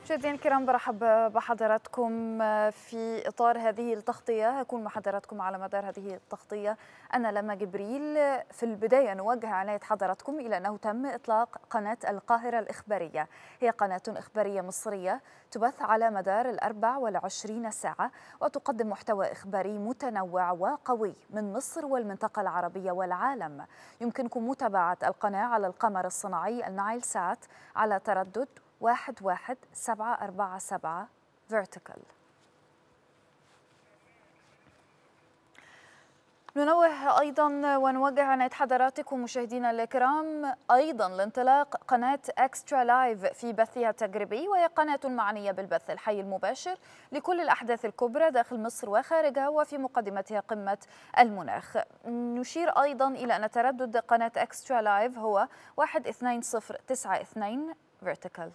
مشاهدينا الكرام برحب بحضراتكم في اطار هذه التغطيه هكون مع حضراتكم على مدار هذه التغطيه انا لما جبريل في البدايه نوجه عنايه حضراتكم الى انه تم اطلاق قناه القاهره الاخباريه هي قناه اخباريه مصريه تبث على مدار الأربع والعشرين ساعة وتقدم محتوى إخباري متنوع وقوي من مصر والمنطقة العربية والعالم يمكنكم متابعة القناة على القمر الصناعي النايل سات على تردد واحد واحد سبعة أربعة سبعة vertical ننوه ايضا ونوجه عنايه حضراتكم مشاهدينا الكرام ايضا لانطلاق قناه اكسترا لايف في بثها التجريبي وهي قناه معنيه بالبث الحي المباشر لكل الاحداث الكبرى داخل مصر وخارجها وفي مقدمتها قمه المناخ. نشير ايضا الى ان تردد قناه اكسترا لايف هو 12092 vertical.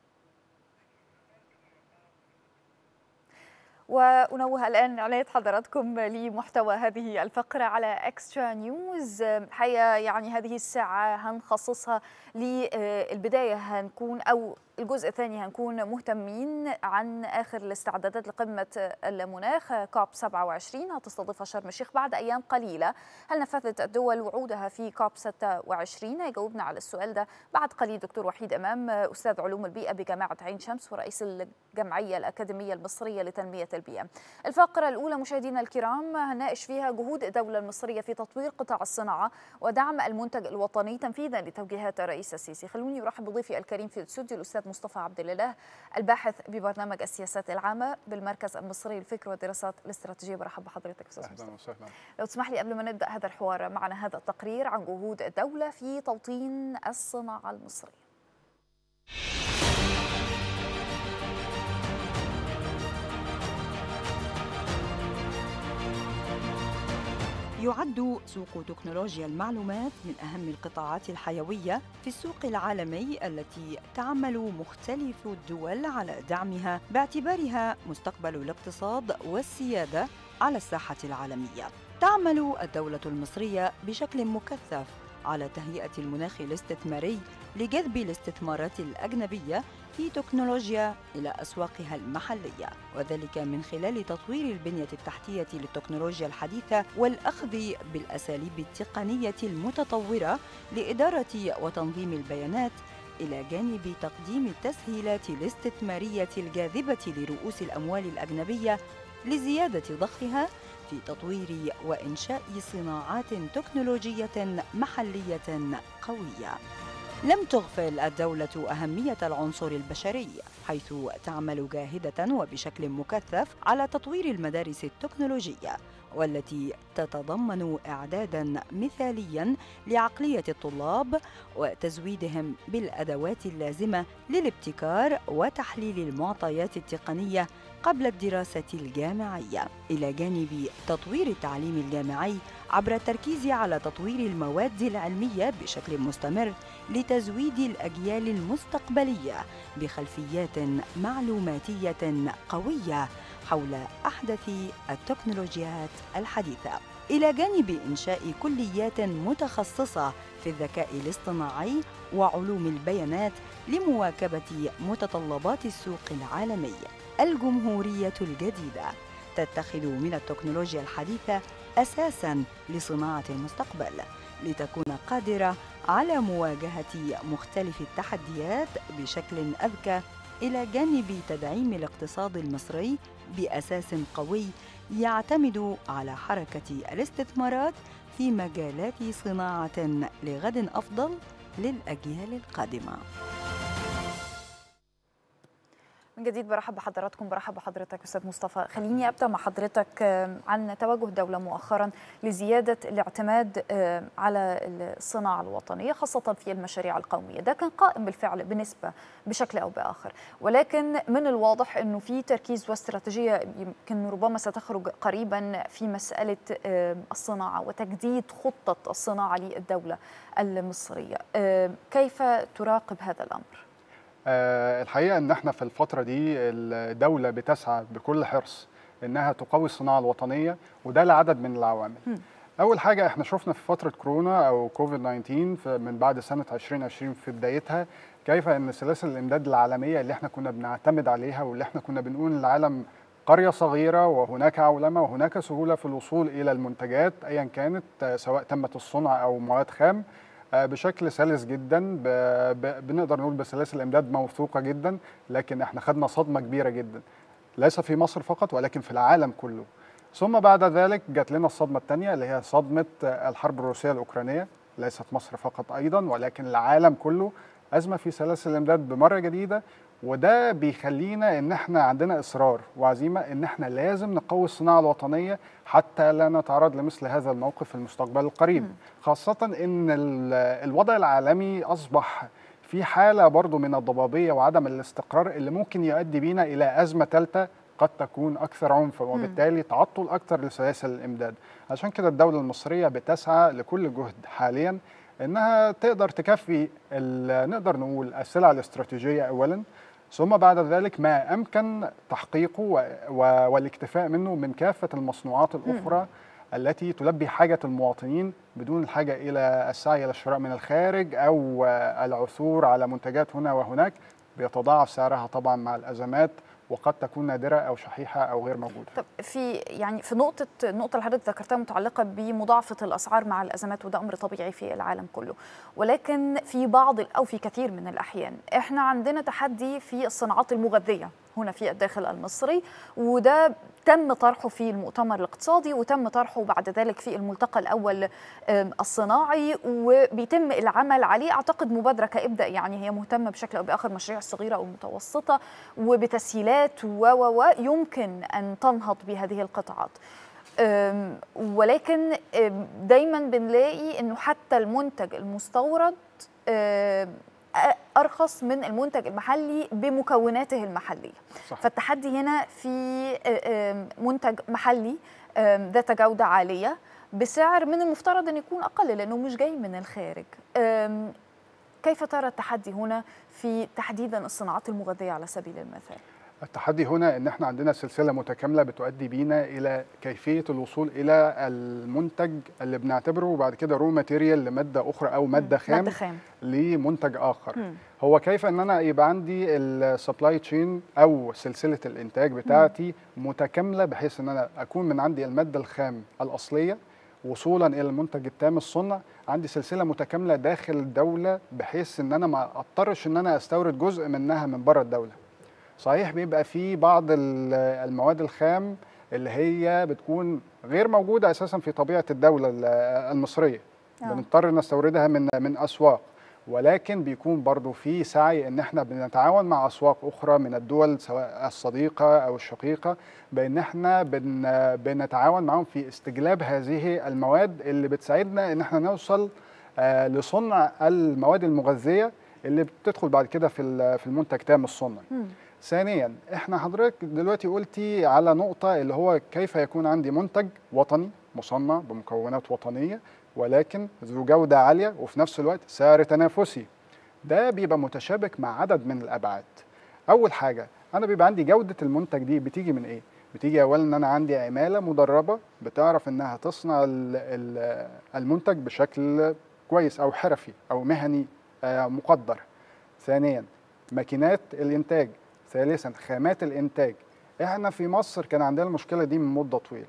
ونوه الآن عناية حضراتكم لمحتوى هذه الفقرة على اكسترا نيوز الحقيقة يعني هذه الساعة هنخصصها للبداية هنكون أو الجزء الثاني هنكون مهتمين عن آخر الاستعدادات لقمة المناخ كوب 27 هتستضيفها شرم الشيخ بعد أيام قليلة هل نفذت الدول وعودها في كوب 26 هيجاوبنا على السؤال ده بعد قليل دكتور وحيد أمام أستاذ علوم البيئة بجامعة عين شمس ورئيس الجمعية الأكاديمية المصرية لتنمية البيئة الفقرة الأولى مشاهدينا الكرام هنناقش فيها جهود الدولة المصرية في تطوير قطاع الصناعة ودعم المنتج الوطني تنفيذا لتوجيهات الرئيس السيسي خلوني أرحب بضيفي الكريم في الاستوديو الأستاذ مصطفى عبد الاله الباحث ببرنامج السياسات العامه بالمركز المصري للفكر والدراسات الاستراتيجيه برحب بحضرتك استاذ اهلا وسهلا لو تسمح لي قبل ما نبدا هذا الحوار معنا هذا التقرير عن جهود الدوله في توطين الصناعه المصريه يعد سوق تكنولوجيا المعلومات من أهم القطاعات الحيوية في السوق العالمي التي تعمل مختلف الدول على دعمها باعتبارها مستقبل الاقتصاد والسيادة على الساحة العالمية. تعمل الدولة المصرية بشكل مكثف على تهيئة المناخ الاستثماري لجذب الاستثمارات الأجنبية في تكنولوجيا إلى أسواقها المحلية وذلك من خلال تطوير البنية التحتية للتكنولوجيا الحديثة والأخذ بالأساليب التقنية المتطورة لإدارة وتنظيم البيانات إلى جانب تقديم التسهيلات الاستثمارية الجاذبة لرؤوس الأموال الأجنبية لزيادة ضخها في تطوير وإنشاء صناعات تكنولوجية محلية قوية. لم تغفل الدولة أهمية العنصر البشري حيث تعمل جاهدة وبشكل مكثف على تطوير المدارس التكنولوجية والتي تتضمن إعدادا مثاليا لعقلية الطلاب وتزويدهم بالأدوات اللازمة للابتكار وتحليل المعطيات التقنية قبل الدراسة الجامعية إلى جانب تطوير التعليم الجامعي عبر التركيز على تطوير المواد العلمية بشكل مستمر لتزويد الأجيال المستقبلية بخلفيات معلوماتية قوية حول أحدث التكنولوجيات الحديثة إلى جانب إنشاء كليات متخصصة في الذكاء الاصطناعي وعلوم البيانات لمواكبة متطلبات السوق العالمي الجمهورية الجديدة تتخذ من التكنولوجيا الحديثة أساساً لصناعة المستقبل لتكون قادرة على مواجهة مختلف التحديات بشكل أذكى إلى جانب تدعيم الاقتصاد المصري بأساس قوي يعتمد على حركة الاستثمارات في مجالات صناعة لغد أفضل للأجيال القادمة. من جديد برحب بحضراتكم برحب بحضرتك استاذ مصطفى خليني ابدا مع حضرتك عن توجه الدوله مؤخرا لزياده الاعتماد على الصناعه الوطنيه خاصه في المشاريع القوميه ده كان قائم بالفعل بنسبه بشكل او باخر ولكن من الواضح انه في تركيز واستراتيجيه يمكن ربما ستخرج قريبا في مساله الصناعه وتجديد خطه الصناعه للدوله المصريه كيف تراقب هذا الامر أه الحقيقه ان احنا في الفتره دي الدوله بتسعى بكل حرص انها تقوي الصناعه الوطنيه وده لعدد من العوامل. م. اول حاجه احنا شفنا في فتره كورونا او كوفيد 19 من بعد سنه 2020 في بدايتها كيف ان سلاسل الامداد العالميه اللي احنا كنا بنعتمد عليها واللي احنا كنا بنقول للعالم قريه صغيره وهناك عولمه وهناك سهوله في الوصول الى المنتجات ايا كانت آه، سواء تمت الصنع او مواد خام آه، بشكل سلس جدا ب... ب... بنقدر نقول بسلاسل امداد موثوقه جدا لكن احنا خدنا صدمه كبيره جدا ليس في مصر فقط ولكن في العالم كله ثم بعد ذلك جات لنا الصدمه الثانيه اللي هي صدمه آه، الحرب الروسيه الاوكرانيه ليست مصر فقط ايضا ولكن العالم كله ازمه في سلاسل الامداد بمره جديده وده بيخلينا ان احنا عندنا اصرار وعزيمه ان احنا لازم نقوي الصناعه الوطنيه حتى لا نتعرض لمثل هذا الموقف في المستقبل القريب خاصه ان ال- الوضع العالمي اصبح في حاله برضو من الضبابيه وعدم الاستقرار اللي ممكن يؤدي بينا الى ازمه ثالثه قد تكون اكثر عنفا وبالتالي تعطل اكثر لسلاسل الامداد عشان كده الدوله المصريه بتسعى لكل جهد حاليا انها تقدر تكفي ال- نقدر نقول السلع الاستراتيجيه اولا ثم بعد ذلك ما امكن تحقيقه و- و- والاكتفاء منه من كافه المصنوعات الاخرى التي تلبي حاجه المواطنين بدون الحاجه الى السعي الى الشراء من الخارج او آه، العثور على منتجات هنا وهناك بيتضاعف سعرها طبعا مع الازمات وقد تكون نادره او شحيحه او غير موجوده طب في يعني في نقطة النقطة اللي حضرتك ذكرتها متعلقة بمضاعفة الأسعار مع الأزمات وده أمر طبيعي في العالم كله ولكن في بعض أو في كثير من الأحيان إحنا عندنا تحدي في الصناعات المغذية هنا في الداخل المصري وده تم طرحه في المؤتمر الاقتصادي وتم طرحه بعد ذلك في الملتقى الأول آم، الصناعي وبيتم العمل عليه أعتقد مبادرة كإبدأ يعني هي مهتمة بشكل أو بآخر مشاريع الصغيرة أو المتوسطة وبتسهيلات و و و يمكن أن تنهض بهذه القطاعات أم، ولكن أم، دايما بنلاقي انه حتى المنتج المستورد أم، أ- ارخص من المنتج المحلي بمكوناته المحليه صح. فالتحدي هنا في أم، منتج محلي أم، ذات جوده عاليه بسعر من المفترض ان يكون اقل لانه مش جاي من الخارج أم، كيف ترى التحدي هنا في تحديدا الصناعات المغذيه على سبيل المثال التحدي هنا ان احنا عندنا سلسله متكامله بتؤدي بينا الى كيفيه الوصول الى المنتج اللي بنعتبره بعد كده رو ماتيريال لماده اخرى او ماده خام ماده خام لمنتج اخر مم. هو كيف ان انا يبقى عندي السبلاي تشين او سلسله الانتاج بتاعتي متكامله بحيث ان انا اكون من عندي الماده الخام الاصليه وصولا الى المنتج التام الصنع عندي سلسله متكامله داخل الدوله بحيث ان انا ما اضطرش ان انا استورد جزء منها من بره الدوله صحيح بيبقى في بعض ال- المواد الخام اللي هي بتكون غير موجوده اساسا في طبيعه الدوله ال- المصريه آه. بنضطر نستوردها من من اسواق ولكن بيكون برضو في سعي ان احنا بنتعاون مع اسواق اخرى من الدول سواء الصديقه او الشقيقه بان احنا بن بنتعاون معاهم في استجلاب هذه المواد اللي بتساعدنا ان احنا نوصل آه، لصنع المواد المغذيه اللي بتدخل بعد كده في ال- في المنتج تام الصنع مم. ثانيا احنا حضرتك دلوقتي قلتي على نقطة اللي هو كيف يكون عندي منتج وطني مصنع بمكونات وطنية ولكن ذو جودة عالية وفي نفس الوقت سعر تنافسي ده بيبقى متشابك مع عدد من الأبعاد أول حاجة أنا بيبقى عندي جودة المنتج دي بتيجي من إيه؟ بتيجي أولا إن أنا عندي عمالة مدربة بتعرف إنها تصنع ال- ال- المنتج بشكل كويس أو حرفي أو مهني آه، مقدر ثانيا ماكينات الإنتاج ثالثا خامات الانتاج احنا في مصر كان عندنا المشكله دي من مده طويله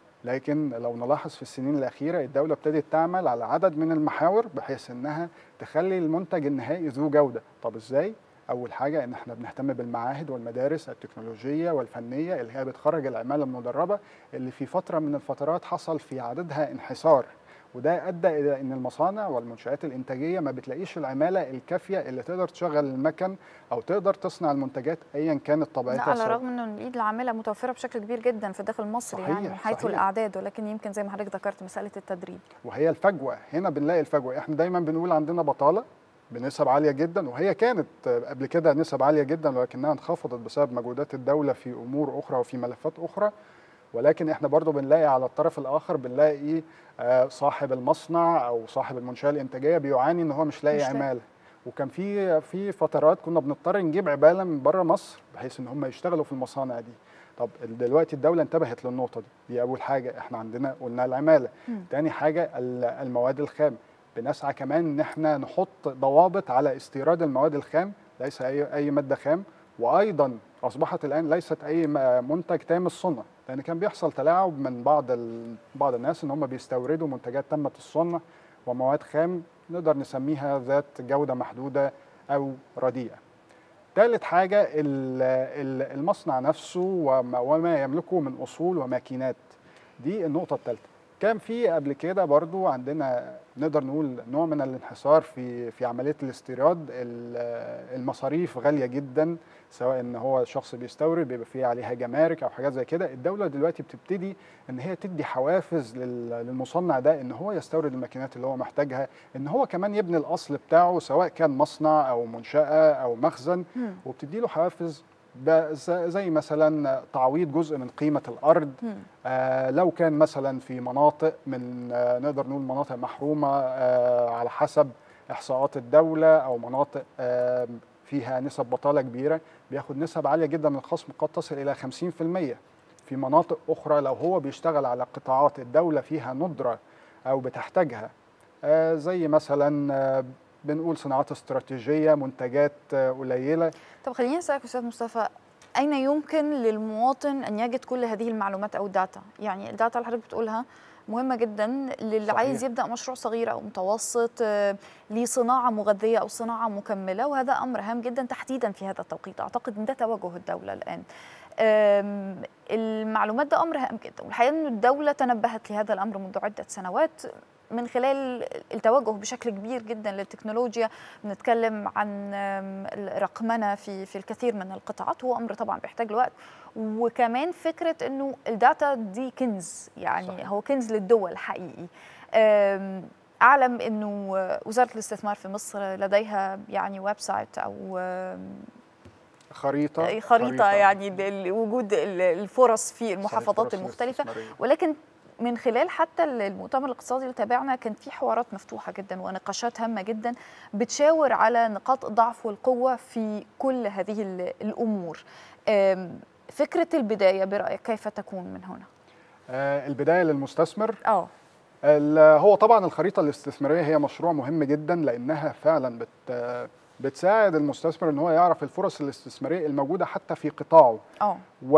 لكن لو نلاحظ في السنين الاخيره الدوله ابتدت تعمل على عدد من المحاور بحيث انها تخلي المنتج النهائي ذو جوده طب ازاي اول حاجه ان احنا بنهتم بالمعاهد والمدارس التكنولوجيه والفنيه اللي هي بتخرج العماله المدربه اللي في فتره من الفترات حصل في عددها انحسار وده ادى الى ان المصانع والمنشات الانتاجيه ما بتلاقيش العماله الكافيه اللي تقدر تشغل المكن او تقدر تصنع المنتجات ايا كانت لا طبيعتها على سواء- الرغم انه الايد العامله متوفره بشكل كبير جدا في الداخل المصري يعني صحيح، من حيث صحيح. الاعداد ولكن يمكن زي ما حضرتك ذكرت مساله التدريب وهي الفجوه هنا بنلاقي الفجوه احنا دايما بنقول عندنا بطاله بنسب عاليه جدا وهي كانت قبل كده نسب عاليه جدا ولكنها انخفضت بسبب مجهودات الدوله في امور اخرى وفي ملفات اخرى ولكن احنا برضو بنلاقي على الطرف الاخر بنلاقي آه، صاحب المصنع او صاحب المنشاه الانتاجيه بيعاني ان هو مش لاقي مش لاقي. عماله وكان في في فترات كنا بنضطر نجيب عماله من بره مصر بحيث ان هم يشتغلوا في المصانع دي طب دلوقتي الدوله انتبهت للنقطه دي دي اول حاجه احنا عندنا قلنا العماله مم. تاني حاجه ال- المواد الخام بنسعى كمان ان احنا نحط ضوابط على استيراد المواد الخام ليس اي اي ماده خام وايضا اصبحت الان ليست اي منتج تام الصنع لان كان بيحصل تلاعب من بعض ال... بعض الناس ان هم بيستوردوا منتجات تمت الصنع ومواد خام نقدر نسميها ذات جوده محدوده او رديئه. ثالث حاجه المصنع نفسه وما يملكه من اصول وماكينات دي النقطه الثالثه. كان في قبل كده برضو عندنا نقدر نقول نوع من الانحصار في في عمليه الاستيراد المصاريف غاليه جدا سواء ان هو شخص بيستورد بيبقى فيه عليها جمارك او حاجات زي كده الدوله دلوقتي بتبتدي ان هي تدي حوافز للمصنع ده ان هو يستورد الماكينات اللي هو محتاجها ان هو كمان يبني الاصل بتاعه سواء كان مصنع او منشاه او مخزن وبتدي له حوافز زي مثلا تعويض جزء من قيمة الأرض آه لو كان مثلا في مناطق من آه نقدر نقول مناطق محرومة آه على حسب إحصاءات الدولة أو مناطق آه فيها نسب بطالة كبيرة بياخد نسب عالية جدا من الخصم قد تصل إلى 50% في مناطق أخرى لو هو بيشتغل على قطاعات الدولة فيها ندرة أو بتحتاجها آه زي مثلا آه بنقول صناعات استراتيجيه منتجات قليله طب خليني اسالك استاذ مصطفى اين يمكن للمواطن ان يجد كل هذه المعلومات او الداتا يعني الداتا اللي حضرتك بتقولها مهمه جدا للي صحيح. عايز يبدا مشروع صغير او متوسط لصناعه مغذيه او صناعه مكمله وهذا امر هام جدا تحديدا في هذا التوقيت اعتقد ان ده توجه الدوله الان المعلومات ده امر هام جدا والحقيقه ان الدوله تنبهت لهذا الامر منذ عده سنوات من خلال التوجه بشكل كبير جدا للتكنولوجيا بنتكلم عن الرقمنه في في الكثير من القطاعات وهو امر طبعا بيحتاج وقت وكمان فكره انه الداتا دي كنز يعني صحيح. هو كنز للدول حقيقي اعلم انه وزاره الاستثمار في مصر لديها يعني ويب سايت او خريطة خريطة, خريطة يعني وجود الفرص في المحافظات المختلفة ولكن من خلال حتى المؤتمر الاقتصادي اللي تابعنا كان في حوارات مفتوحه جدا ونقاشات هامه جدا بتشاور على نقاط الضعف والقوه في كل هذه الامور. فكره البدايه برايك كيف تكون من هنا؟ البدايه للمستثمر اه هو طبعا الخريطه الاستثماريه هي مشروع مهم جدا لانها فعلا بت بتساعد المستثمر ان هو يعرف الفرص الاستثماريه الموجوده حتى في قطاعه اه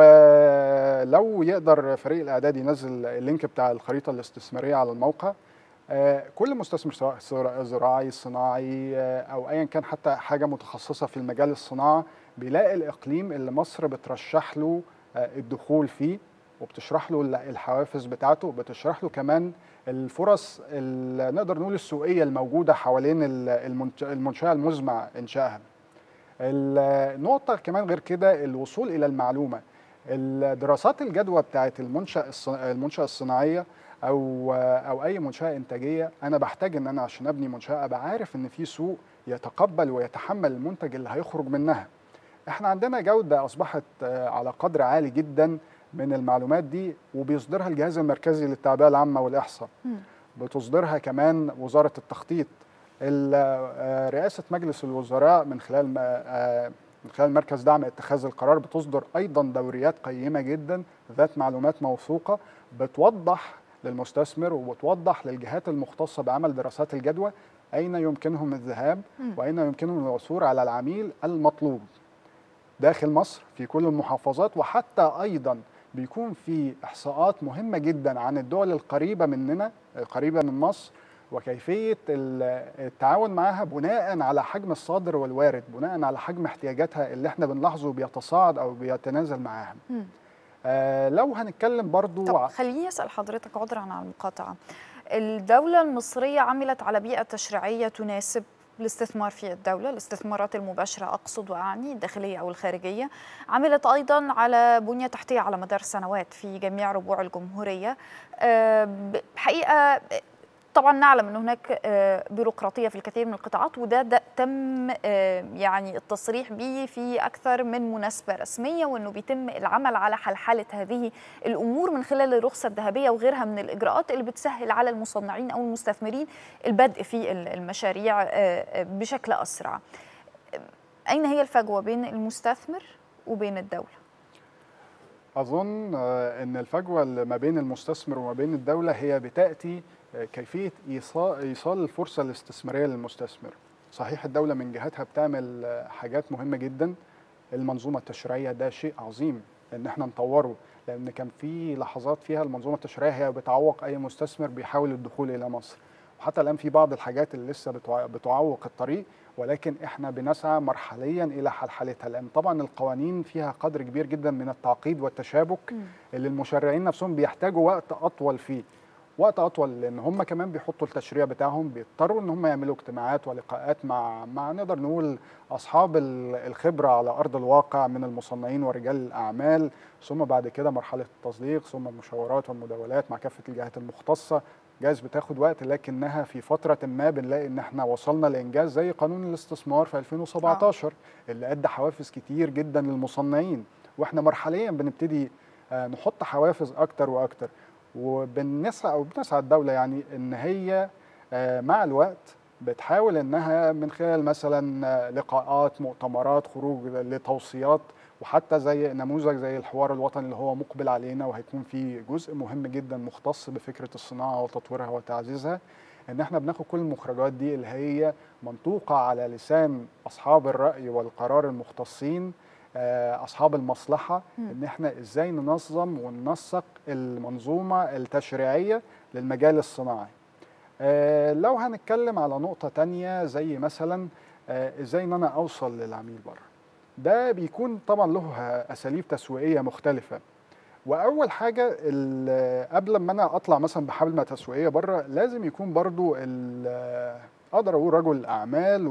ولو يقدر فريق الاعداد ينزل اللينك بتاع الخريطه الاستثماريه على الموقع كل مستثمر سواء زراعي صناعي او ايا كان حتى حاجه متخصصه في المجال الصناعه بيلاقي الاقليم اللي مصر بترشح له الدخول فيه وبتشرح له الحوافز بتاعته وبتشرح له كمان الفرص اللي نقدر نقول السوقيه الموجوده حوالين المنشاه المزمع انشائها. النقطه كمان غير كده الوصول الى المعلومه. الدراسات الجدوى بتاعت المنشا المنشاه الصناعيه او او اي منشاه انتاجيه انا بحتاج ان انا عشان ابني منشاه ابقى عارف ان في سوق يتقبل ويتحمل المنتج اللي هيخرج منها. احنا عندنا جوده اصبحت على قدر عالي جدا من المعلومات دي وبيصدرها الجهاز المركزي للتعبئه العامه والاحصاء بتصدرها كمان وزاره التخطيط رئاسه مجلس الوزراء من خلال من خلال مركز دعم اتخاذ القرار بتصدر ايضا دوريات قيمه جدا ذات معلومات موثوقه بتوضح للمستثمر وبتوضح للجهات المختصه بعمل دراسات الجدوى اين يمكنهم الذهاب واين يمكنهم العثور على العميل المطلوب داخل مصر في كل المحافظات وحتى ايضا بيكون في احصاءات مهمه جدا عن الدول القريبه مننا القريبه من مصر وكيفيه التعاون معها بناء على حجم الصادر والوارد بناء على حجم احتياجاتها اللي احنا بنلاحظه بيتصاعد او بيتنازل معاها آه لو هنتكلم برضو طب خليني اسال حضرتك عذرا على المقاطعه الدوله المصريه عملت على بيئه تشريعيه تناسب الاستثمار في الدولة الاستثمارات المباشرة أقصد وأعني الداخلية أو الخارجية عملت أيضا على بنية تحتية على مدار سنوات في جميع ربوع الجمهورية حقيقة طبعا نعلم ان هناك بيروقراطيه في الكثير من القطاعات وده ده تم يعني التصريح به في اكثر من مناسبه رسميه وانه بيتم العمل على حلحله هذه الامور من خلال الرخصه الذهبيه وغيرها من الاجراءات اللي بتسهل على المصنعين او المستثمرين البدء في المشاريع بشكل اسرع. اين هي الفجوه بين المستثمر وبين الدوله؟ اظن ان الفجوه اللي ما بين المستثمر وما بين الدوله هي بتاتي كيفيه ايصال ايصال الفرصه الاستثماريه للمستثمر صحيح الدوله من جهتها بتعمل حاجات مهمه جدا المنظومه التشريعيه ده شيء عظيم ان احنا نطوره لان كان في لحظات فيها المنظومه التشريعيه هي بتعوق اي مستثمر بيحاول الدخول الى مصر وحتى الان في بعض الحاجات اللي لسه بتعوق الطريق ولكن احنا بنسعى مرحليا الى حل حالتها لان طبعا القوانين فيها قدر كبير جدا من التعقيد والتشابك م. اللي المشرعين نفسهم بيحتاجوا وقت اطول فيه وقت اطول لان هم كمان بيحطوا التشريع بتاعهم بيضطروا ان هم يعملوا اجتماعات ولقاءات مع مع نقدر نقول اصحاب الخبره على ارض الواقع من المصنعين ورجال الاعمال ثم بعد كده مرحله التصديق ثم المشاورات والمداولات مع كافه الجهات المختصه جايز بتاخد وقت لكنها في فترة ما بنلاقي ان احنا وصلنا لانجاز زي قانون الاستثمار في 2017 آه. اللي ادى حوافز كتير جدا للمصنعين واحنا مرحليا بنبتدي نحط حوافز اكتر واكتر وبنسعى او بتسعى الدوله يعني ان هي مع الوقت بتحاول انها من خلال مثلا لقاءات مؤتمرات خروج لتوصيات وحتى زي نموذج زي الحوار الوطني اللي هو مقبل علينا وهيكون فيه جزء مهم جدا مختص بفكره الصناعه وتطويرها وتعزيزها ان احنا بناخد كل المخرجات دي اللي هي منطوقه على لسان اصحاب الراي والقرار المختصين اصحاب المصلحه ان احنا ازاي ننظم وننسق المنظومه التشريعيه للمجال الصناعي لو هنتكلم على نقطه تانية زي مثلا ازاي ان انا اوصل للعميل بره ده بيكون طبعا له اساليب تسويقيه مختلفه واول حاجه قبل ما انا اطلع مثلا بحمله تسويقيه بره لازم يكون برضو اقدر اقول رجل اعمال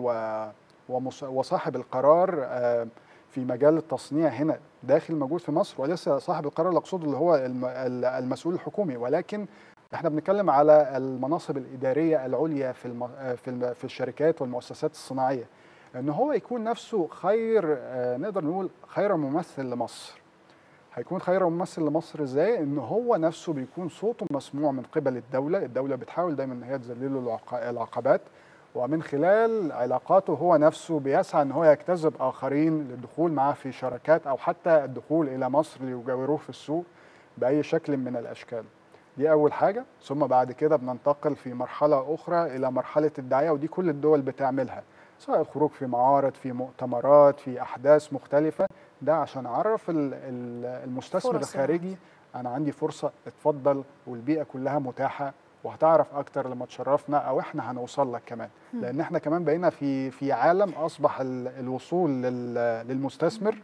وصاحب القرار في مجال التصنيع هنا داخل موجود في مصر وليس صاحب القرار اللي اقصده اللي هو المسؤول الحكومي ولكن احنا بنتكلم على المناصب الاداريه العليا في الم... في, الم... في الشركات والمؤسسات الصناعيه ان هو يكون نفسه خير نقدر نقول خير ممثل لمصر هيكون خير ممثل لمصر ازاي ان هو نفسه بيكون صوته مسموع من قبل الدوله الدوله بتحاول دايما ان هي تذلله العقبات ومن خلال علاقاته هو نفسه بيسعى ان هو يجتذب اخرين للدخول معاه في شراكات او حتى الدخول الى مصر ليجاوروه في السوق باي شكل من الاشكال. دي اول حاجه ثم بعد كده بننتقل في مرحله اخرى الى مرحله الدعايه ودي كل الدول بتعملها سواء الخروج في معارض في مؤتمرات في احداث مختلفه ده عشان اعرف المستثمر الخارجي انا عندي فرصه اتفضل والبيئه كلها متاحه وهتعرف اكتر لما تشرفنا او احنا هنوصل لك كمان لان احنا كمان بقينا في في عالم اصبح الوصول للمستثمر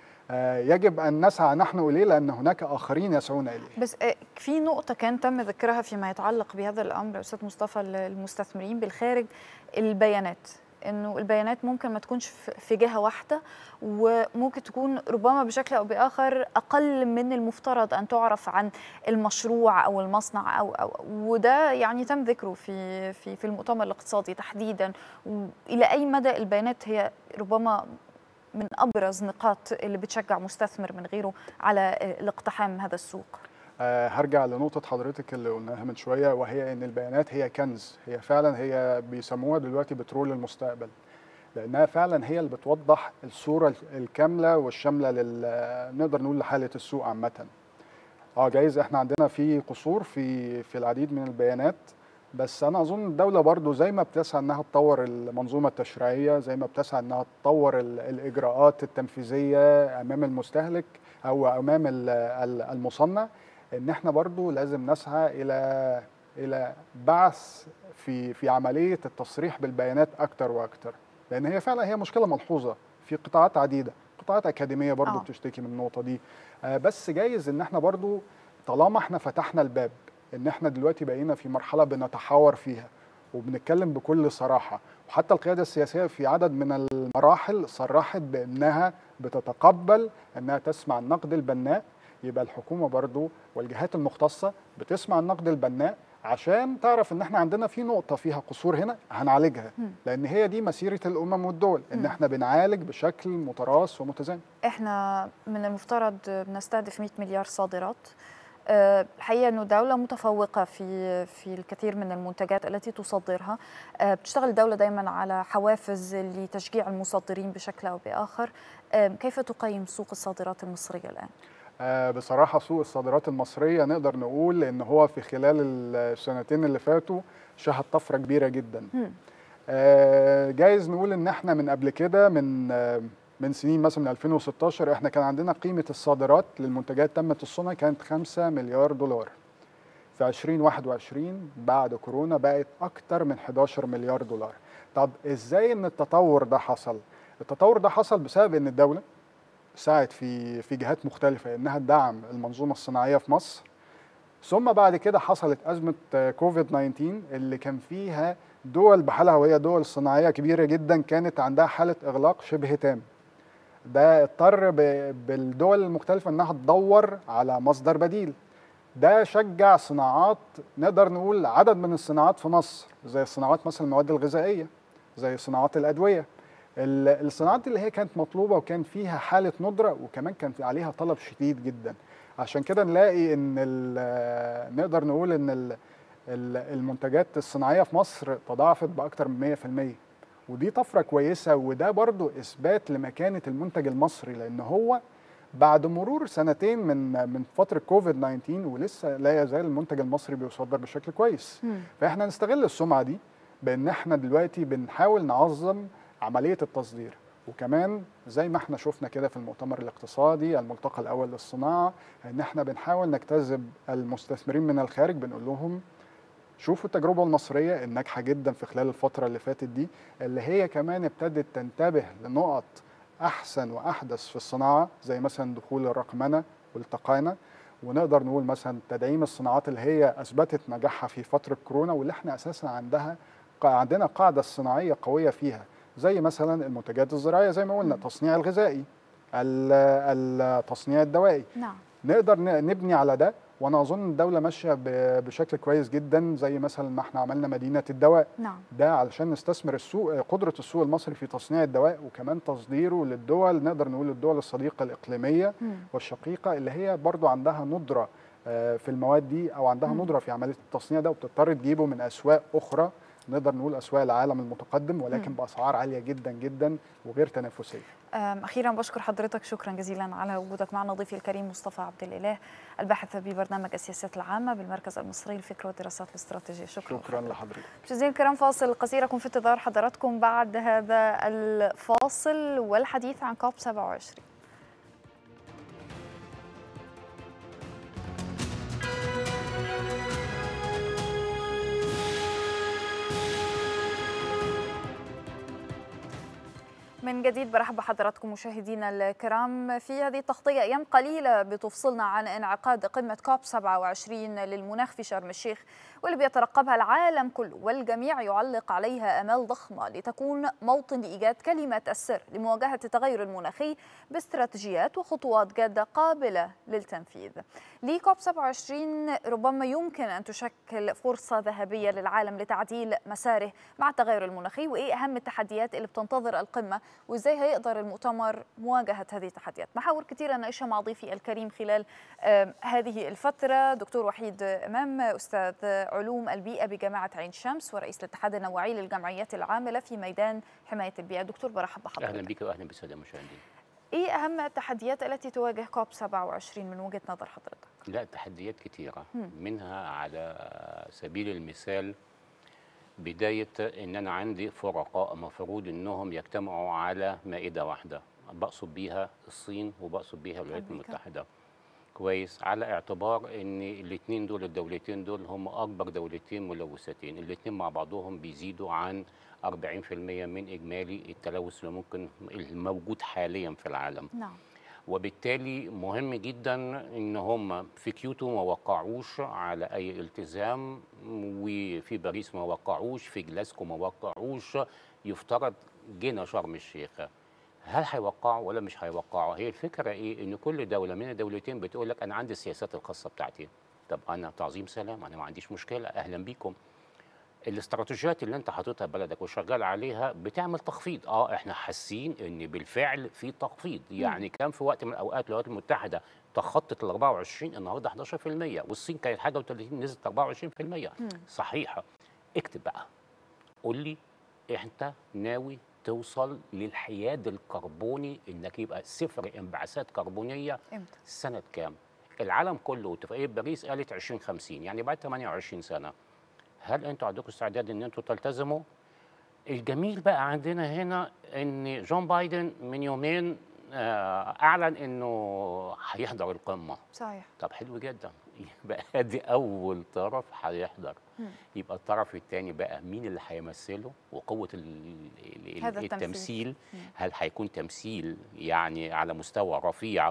يجب ان نسعى نحن اليه لان هناك اخرين يسعون اليه. بس في نقطه كان تم ذكرها فيما يتعلق بهذا الامر استاذ مصطفى المستثمرين بالخارج البيانات انه البيانات ممكن ما تكونش في جهه واحده وممكن تكون ربما بشكل او باخر اقل من المفترض ان تعرف عن المشروع او المصنع او او وده يعني تم ذكره في في في المؤتمر الاقتصادي تحديدا والى اي مدى البيانات هي ربما من ابرز نقاط اللي بتشجع مستثمر من غيره على الاقتحام هذا السوق أه هرجع لنقطة حضرتك اللي قلناها من شوية وهي إن البيانات هي كنز هي فعلا هي بيسموها دلوقتي بترول المستقبل لأنها فعلا هي اللي بتوضح الصورة الكاملة والشاملة لل نقدر نقول لحالة السوق عامة. اه جايز احنا عندنا في قصور في في العديد من البيانات بس انا اظن الدوله برضو زي ما بتسعى انها تطور المنظومه التشريعيه زي ما بتسعى انها تطور الاجراءات التنفيذيه امام المستهلك او امام المصنع ان احنا برضو لازم نسعى الى الى بعث في في عمليه التصريح بالبيانات اكتر واكتر لان هي فعلا هي مشكله ملحوظه في قطاعات عديده قطاعات اكاديميه برضو آه. بتشتكي من النقطه دي آه بس جايز ان احنا برضو طالما احنا فتحنا الباب ان احنا دلوقتي بقينا في مرحله بنتحاور فيها وبنتكلم بكل صراحه وحتى القياده السياسيه في عدد من المراحل صرحت بانها بتتقبل انها تسمع النقد البناء يبقى الحكومه برضو والجهات المختصه بتسمع النقد البناء عشان تعرف ان احنا عندنا في نقطه فيها قصور هنا هنعالجها لان هي دي مسيره الامم والدول ان احنا بنعالج بشكل متراص ومتزامن احنا من المفترض بنستهدف 100 مليار صادرات أه الحقيقه انه دوله متفوقه في في الكثير من المنتجات التي تصدرها أه بتشتغل الدوله دائما على حوافز لتشجيع المصدرين بشكل او باخر أه كيف تقيم سوق الصادرات المصريه الان آه، بصراحة سوق الصادرات المصرية نقدر نقول إن هو في خلال السنتين اللي فاتوا شهد طفرة كبيرة جدا. مم. آه، جايز نقول إن إحنا من قبل كده من آه، من سنين مثلا من 2016 إحنا كان عندنا قيمة الصادرات للمنتجات تمت الصنع كانت 5 مليار دولار. في 2021 بعد كورونا بقت أكتر من 11 مليار دولار. طب إزاي إن التطور ده حصل؟ التطور ده حصل بسبب إن الدولة ساعد في في جهات مختلفة إنها تدعم المنظومة الصناعية في مصر ثم بعد كده حصلت أزمة آه، كوفيد 19 اللي كان فيها دول بحالها وهي دول صناعية كبيرة جدا كانت عندها حالة إغلاق شبه تام ده اضطر ب- بالدول المختلفة إنها تدور على مصدر بديل ده شجع صناعات نقدر نقول عدد من الصناعات في مصر زي صناعات مثلا المواد الغذائية زي صناعات الأدوية ال- الصناعات اللي هي كانت مطلوبة وكان فيها حالة ندرة وكمان كان في عليها طلب شديد جدا عشان كده نلاقي ان ال- نقدر نقول ان ال- ال- المنتجات الصناعية في مصر تضاعفت بأكتر من 100% ودي طفرة كويسة وده برضو إثبات لمكانة المنتج المصري لأن هو بعد مرور سنتين من من فترة كوفيد 19 ولسه لا يزال المنتج المصري بيصدر بشكل كويس مم. فاحنا نستغل السمعه دي بان احنا دلوقتي بنحاول نعظم عمليه التصدير وكمان زي ما احنا شفنا كده في المؤتمر الاقتصادي الملتقى الاول للصناعه ان احنا بنحاول نجتذب المستثمرين من الخارج بنقول لهم شوفوا التجربه المصريه الناجحه جدا في خلال الفتره اللي فاتت دي اللي هي كمان ابتدت تنتبه لنقط احسن واحدث في الصناعه زي مثلا دخول الرقمنه والتقانه ونقدر نقول مثلا تدعيم الصناعات اللي هي اثبتت نجاحها في فتره كورونا واللي احنا اساسا عندها قا- عندنا قاعده صناعيه قويه فيها زي مثلا المنتجات الزراعيه زي ما قلنا التصنيع الغذائي ال- التصنيع الدوائي نعم نقدر ن- نبني على ده وانا اظن الدوله ماشيه ب- بشكل كويس جدا زي مثلا ما احنا عملنا مدينه الدواء نعم ده علشان نستثمر السوق قدره السوق المصري في تصنيع الدواء وكمان تصديره للدول نقدر نقول الدول الصديقه الاقليميه مم. والشقيقه اللي هي برضو عندها ندره آه، في المواد دي او عندها مم. ندره في عمليه التصنيع ده وبتضطر تجيبه من اسواق اخرى نقدر نقول اسواق العالم المتقدم ولكن مم. باسعار عاليه جدا جدا وغير تنافسيه أم، أخيرا بشكر حضرتك شكرا جزيلا على وجودك معنا ضيفي الكريم مصطفى عبد الإله الباحث ببرنامج السياسات العامة بالمركز المصري للفكر والدراسات الاستراتيجية شكرا شكرا لحضرتك مشاهدينا الكرام فاصل قصير أكون في انتظار حضراتكم بعد هذا الفاصل والحديث عن كوب 27 من جديد برحب بحضراتكم مشاهدينا الكرام في هذه التغطية أيام قليلة بتفصلنا عن انعقاد قمة كوب 27 للمناخ في شرم الشيخ واللي بيترقبها العالم كله والجميع يعلق عليها آمال ضخمة لتكون موطن لإيجاد كلمة السر لمواجهة التغير المناخي باستراتيجيات وخطوات جادة قابلة للتنفيذ لكوب 27 ربما يمكن أن تشكل فرصة ذهبية للعالم لتعديل مساره مع التغير المناخي وإيه أهم التحديات اللي بتنتظر القمة وإزاي هيقدر المؤتمر مواجهة هذه التحديات محاور كثيرة نعيشها مع ضيفي الكريم خلال آم، هذه الفترة دكتور وحيد إمام أستاذ علوم البيئة بجامعة عين شمس ورئيس الاتحاد النوعي للجمعيات العاملة في ميدان حماية البيئة دكتور برحب بحضرتك اهلا بك واهلا بالساده المشاهدين إيه أهم التحديات التي تواجه كوب 27 من وجهة نظر حضرتك؟ لا تحديات كثيره مم. منها على سبيل المثال بدايه ان انا عندي فرقاء مفروض انهم يجتمعوا على مائده واحده بقصد بيها الصين وبقصد بيها الولايات أمريكا. المتحده كويس على اعتبار ان الاثنين دول الدولتين دول هم اكبر دولتين ملوثتين الاثنين مع بعضهم بيزيدوا عن 40% من اجمالي التلوث اللي ممكن الموجود حاليا في العالم نعم وبالتالي مهم جدا ان هم في كيوتو ما وقعوش على اي التزام وفي باريس ما وقعوش في جلاسكو ما وقعوش يفترض جينا شرم الشيخ هل هيوقعوا ولا مش هيوقعوا هي الفكره ايه ان كل دوله من الدولتين بتقول لك انا عندي السياسات الخاصه بتاعتي طب انا تعظيم سلام انا ما عنديش مشكله اهلا بيكم الاستراتيجيات اللي انت حاططها بلدك وشغال عليها بتعمل تخفيض اه احنا حاسين ان بالفعل في تخفيض يعني كان في وقت من الاوقات الولايات المتحده تخطت ال 24 النهارده 11% والصين كانت حاجه و30 نزلت 24% صحيح اكتب بقى قول لي انت ناوي توصل للحياد الكربوني انك يبقى صفر انبعاثات كربونيه امتى سنه كام؟ العالم كله اتفاقيه باريس قالت 2050 يعني بعد 28 سنه هل انتوا عندكم استعداد ان انتوا تلتزموا؟ الجميل بقى عندنا هنا ان جون بايدن من يومين آه، اعلن انه هيحضر القمه صحيح طب حلو جدا يبقى ادي اول طرف هيحضر مم. يبقى الطرف الثاني بقى مين اللي هيمثله وقوه ال- ال- هذا التمثيل. التمثيل مم. هل هيكون تمثيل يعني على مستوى رفيع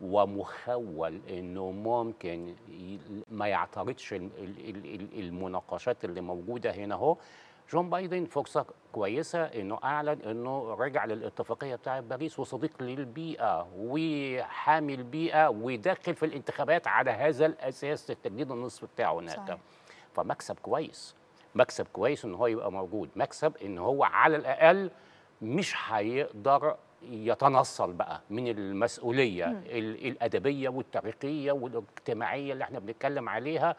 ومخول انه ممكن ي- ما يعترضش ال- ال- ال- ال- المناقشات اللي موجوده هنا اهو جون بايدن فرصة كويسة انه اعلن انه رجع للاتفاقية بتاعة باريس وصديق للبيئة وحامي البيئة وداخل في الانتخابات على هذا الاساس التجديد النصف بتاعه هناك صحيح. فمكسب كويس مكسب كويس ان هو يبقى موجود مكسب ان هو على الاقل مش هيقدر يتنصل بقى من المسؤوليه ال- الادبيه والتاريخيه والاجتماعيه اللي احنا بنتكلم عليها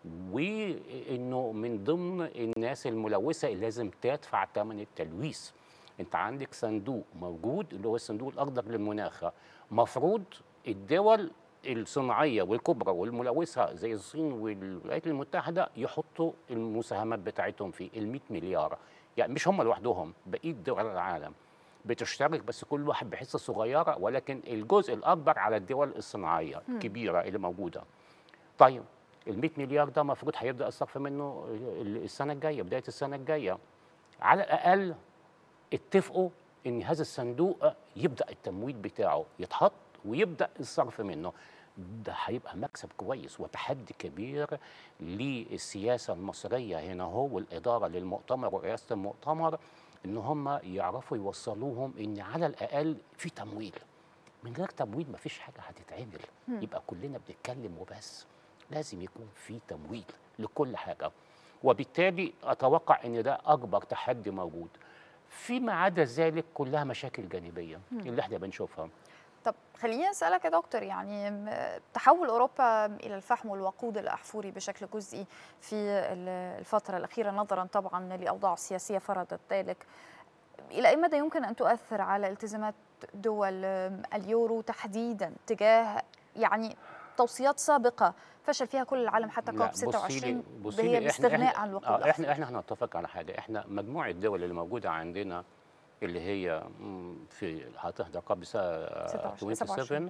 وانه من ضمن الناس الملوثه اللي لازم تدفع ثمن التلويث انت عندك صندوق موجود اللي هو الصندوق الاخضر للمناخ مفروض الدول الصناعيه والكبرى والملوثه زي الصين والولايات المتحده يحطوا المساهمات بتاعتهم فيه ال 100 مليار يعني مش هم لوحدهم بقيه دول العالم بتشترك بس كل واحد بحصه صغيره ولكن الجزء الاكبر على الدول الصناعيه الكبيره اللي موجوده طيب ال 100 مليار ده المفروض هيبدا الصرف منه السنه الجايه بدايه السنه الجايه على الاقل اتفقوا ان هذا الصندوق يبدا التمويل بتاعه يتحط ويبدا الصرف منه ده هيبقى مكسب كويس وتحدي كبير للسياسه المصريه هنا هو والاداره للمؤتمر ورئاسه المؤتمر ان هم يعرفوا يوصلوهم ان على الاقل في تمويل من غير تمويل مفيش حاجه هتتعمل يبقى كلنا بنتكلم وبس لازم يكون في تمويل لكل حاجه وبالتالي اتوقع ان ده اكبر تحدي موجود فيما عدا ذلك كلها مشاكل جانبيه اللي احنا بنشوفها طب خليني اسالك يا دكتور يعني م- تحول اوروبا الى الفحم والوقود الاحفوري بشكل جزئي في ال- الفتره الاخيره نظرا طبعا لاوضاع سياسيه فرضت ذلك الى اي مدى يمكن ان تؤثر على التزامات دول اليورو تحديدا تجاه يعني توصيات سابقه فشل فيها كل العالم حتى لا، كوب بصي لي- 26 بصي هي لي، إحنا- الاستغناء إحنا- عن الوقود آه، احنا الأحفوري. احنا هنتفق على حاجه احنا مجموع الدول اللي موجوده عندنا اللي هي مم، في هتحضر قبل سنه 26. 27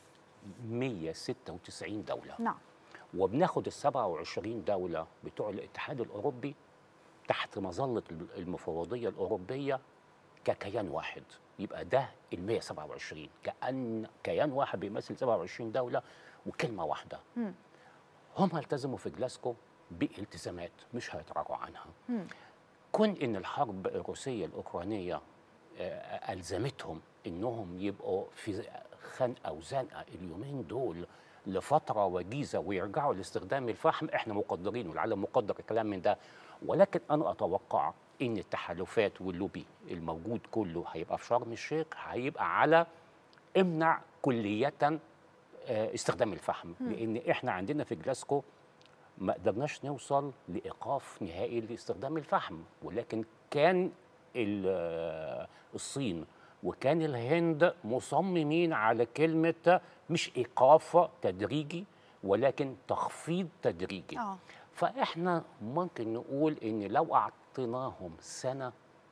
196 دوله نعم وبناخد ال 27 دوله بتوع الاتحاد الاوروبي تحت مظله المفوضيه الاوروبيه ككيان واحد يبقى ده ال 127 كان كيان واحد بيمثل 27 دوله وكلمه واحده مم. هم التزموا في جلاسكو بالتزامات مش هيتراجعوا عنها مم. كون ان الحرب الروسيه الاوكرانيه آه، الزمتهم انهم يبقوا في خنقه وزنقه اليومين دول لفتره وجيزه ويرجعوا لاستخدام الفحم احنا مقدرين والعالم مقدر الكلام من ده ولكن انا اتوقع ان التحالفات واللوبي الموجود كله هيبقى في شرم الشيخ هيبقى على امنع كليه آه، استخدام الفحم لان احنا عندنا في جلاسكو ما قدرناش نوصل لايقاف نهائي لاستخدام الفحم ولكن كان ال- آه، الصين وكان الهند مصممين على كلمه مش ايقاف تدريجي ولكن تخفيض تدريجي اه فاحنا ممكن نقول ان لو اعطيناهم سنه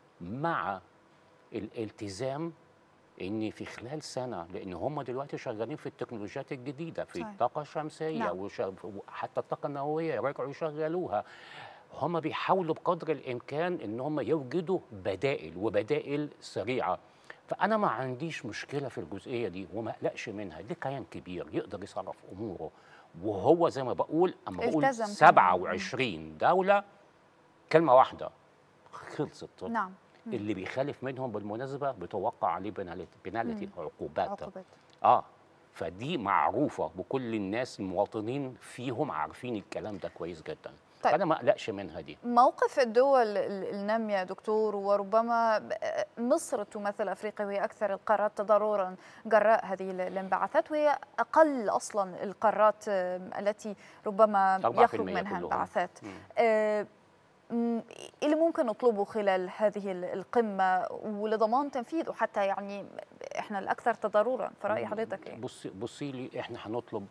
مع الالتزام ان في خلال سنه لان هم دلوقتي شغالين في التكنولوجيات الجديده في صحيح. الطاقه الشمسيه نعم. وش- وحتى الطاقه النوويه يرجعوا يشغلوها هم بيحاولوا بقدر الامكان ان هم يوجدوا بدائل وبدائل سريعه فانا ما عنديش مشكله في الجزئيه دي وما اقلقش منها دي كيان كبير يقدر يصرف اموره وهو زي ما بقول اما بقول التزم كمان. 27 دوله كلمه واحده خلصت نعم اللي بيخالف منهم بالمناسبه بتوقع عليه بنالتي بنالتي عقوبات عقوبات اه فدي معروفه بكل الناس المواطنين فيهم عارفين الكلام ده كويس جدا طيب. فانا ما اقلقش منها دي موقف الدول ال- النامية دكتور وربما ب- مصر تمثل أفريقيا وهي أكثر القارات تضررا جراء هذه ال- الانبعاثات وهي أقل أصلا القارات آم، التي ربما 4% يخرج منها كلهم. انبعاثات مم. آه، م، اللي ممكن نطلبه خلال هذه ال- القمة ولضمان تنفيذه حتى يعني احنا الأكثر تضررا فرأي حضرتك ايه؟ بصي بصي لي احنا هنطلب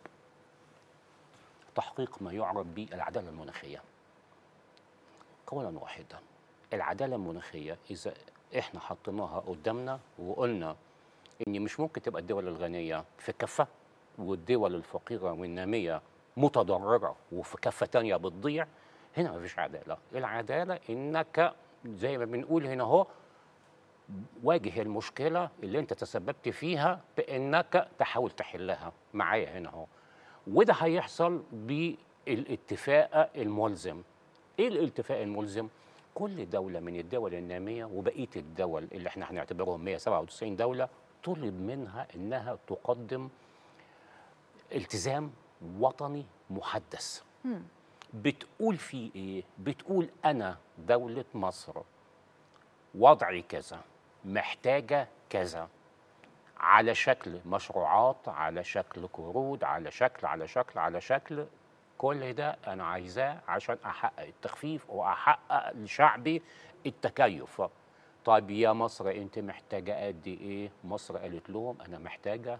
تحقيق ما يعرف بالعداله المناخيه قولا واحدا العداله المناخيه اذا احنا حطيناها قدامنا وقلنا ان مش ممكن تبقى الدول الغنيه في كفه والدول الفقيره والناميه متضرره وفي كفه تانية بتضيع هنا مفيش عداله العداله انك زي ما بنقول هنا اهو واجه المشكلة اللي انت تسببت فيها بانك تحاول تحلها معايا هنا اهو وده هيحصل بالاتفاق الملزم ايه الاتفاق الملزم كل دولة من الدول النامية وبقية الدول اللي احنا هنعتبرهم 197 دولة طلب منها انها تقدم التزام وطني محدث مم. بتقول فيه ايه بتقول انا دولة مصر وضعي كذا محتاجة كذا على شكل مشروعات على شكل قروض على شكل على شكل على شكل كل ده انا عايزاه عشان احقق التخفيف واحقق لشعبي التكيف طيب يا مصر انت محتاجه قد ايه مصر قالت لهم انا محتاجه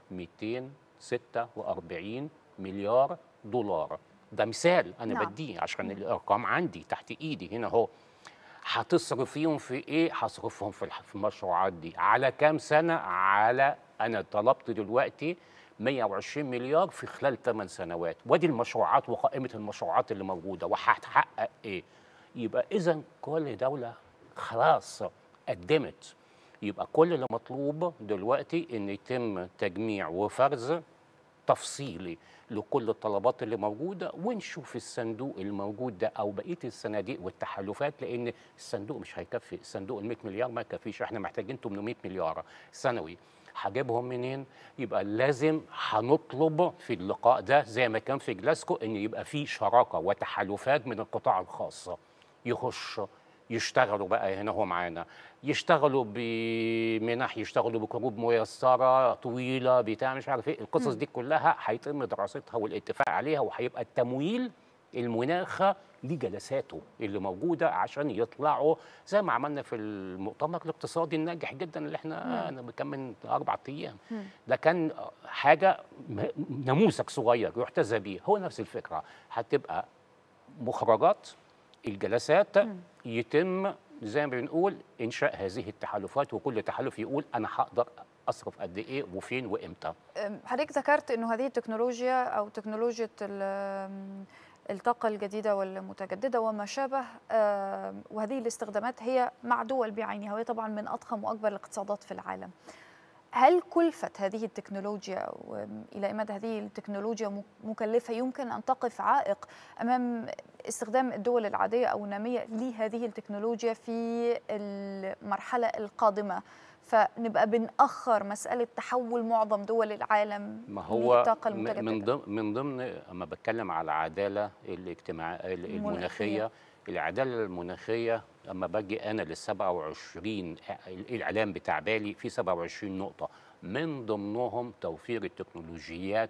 246 مليار دولار ده مثال انا نعم. بديه عشان الارقام عندي تحت ايدي هنا اهو هتصرف فيهم في ايه هصرفهم في الح- في المشروعات دي على كام سنه على انا طلبت دلوقتي 120 مليار في خلال 8 سنوات وادي المشروعات وقائمه المشروعات اللي موجوده وهتحقق ايه يبقى اذا كل دوله خلاص قدمت يبقى كل اللي مطلوب دلوقتي ان يتم تجميع وفرز تفصيلي لكل الطلبات اللي موجوده ونشوف الصندوق الموجود ده او بقيه الصناديق والتحالفات لان الصندوق مش هيكفي الصندوق ال 100 مليار ما يكفيش احنا محتاجين 800 مليار سنوي هجيبهم منين يبقى لازم هنطلب في اللقاء ده زي ما كان في جلاسكو ان يبقى في شراكه وتحالفات من القطاع الخاص يخش يشتغلوا بقى هنا هو معانا يشتغلوا بمنح يشتغلوا بقروض ميسره طويله بتاع مش عارف ايه القصص دي كلها هيتم دراستها والاتفاق عليها وهيبقى التمويل المناخ لجلساته اللي موجوده عشان يطلعوا زي ما عملنا في المؤتمر الاقتصادي الناجح جدا اللي احنا انا كان من اربع ايام ده كان حاجه م- نموذج صغير يحتذى بيه هو نفس الفكره هتبقى مخرجات الجلسات يتم زي ما بنقول انشاء هذه التحالفات وكل تحالف يقول انا هقدر اصرف قد ايه وفين وامتى أم، حضرتك ذكرت انه هذه التكنولوجيا او تكنولوجيا ال- أم، الطاقة الجديدة والمتجددة وما شابه أم، وهذه الاستخدامات هي مع دول بعينها وهي طبعا من أضخم وأكبر الاقتصادات في العالم هل كلفة هذه التكنولوجيا وإلى أي مدى هذه التكنولوجيا م- مكلفة يمكن أن تقف عائق أمام استخدام الدول العادية أو النامية لهذه التكنولوجيا في المرحلة القادمة فنبقى بنأخر مسألة تحول معظم دول العالم ما هو للطاقة م- من المتجددة ضمن من ضمن اما بتكلم على العداله الاجتماعيه المناخيه العداله المناخيه اما باجي انا لل 27 الاعلام بتاع بالي في 27 نقطه من ضمنهم توفير التكنولوجيات